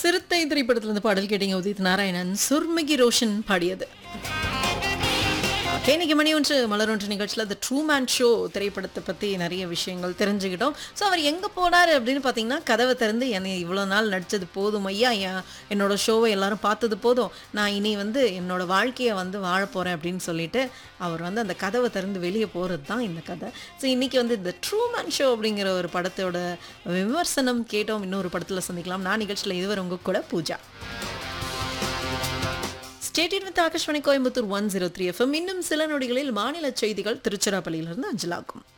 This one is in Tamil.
சிறுத்தை திரைப்படத்திலிருந்து பாடல் கேட்டீங்க உதித் நாராயணன் சுர்மிகி ரோஷன் பாடியது Okay, இன்னைக்கு மணி ஒன்று மலர் ஒன்று நிகழ்ச்சியில் த ட்ரூ மேன் ஷோ திரைப்படத்தை பற்றி நிறைய விஷயங்கள் தெரிஞ்சுக்கிட்டோம் ஸோ அவர் எங்கே போனார் அப்படின்னு பார்த்தீங்கன்னா கதவை திறந்து என்னை இவ்வளோ நாள் நடித்தது போதும் ஐயா என் என்னோட ஷோவை எல்லாரும் பார்த்தது போதும் நான் இனி வந்து என்னோட வாழ்க்கையை வந்து வாழ போகிறேன் அப்படின்னு சொல்லிட்டு அவர் வந்து அந்த கதவை திறந்து வெளியே போகிறது தான் இந்த கதை ஸோ இன்றைக்கி வந்து இந்த ட்ரூ மேன் ஷோ அப்படிங்கிற ஒரு படத்தோட விமர்சனம் கேட்டோம் இன்னொரு படத்தில் சந்திக்கலாம் நான் நிகழ்ச்சியில் இதுவரை உங்க கூட பூஜா ஸ்டேட்டின் with Akashvani Coimbatore one zero three FM இன்னும் சில நொடிகளில் மாநில செய்திகள் திருச்சிராப்பள்ளியிலிருந்து அஞ்சலாகும்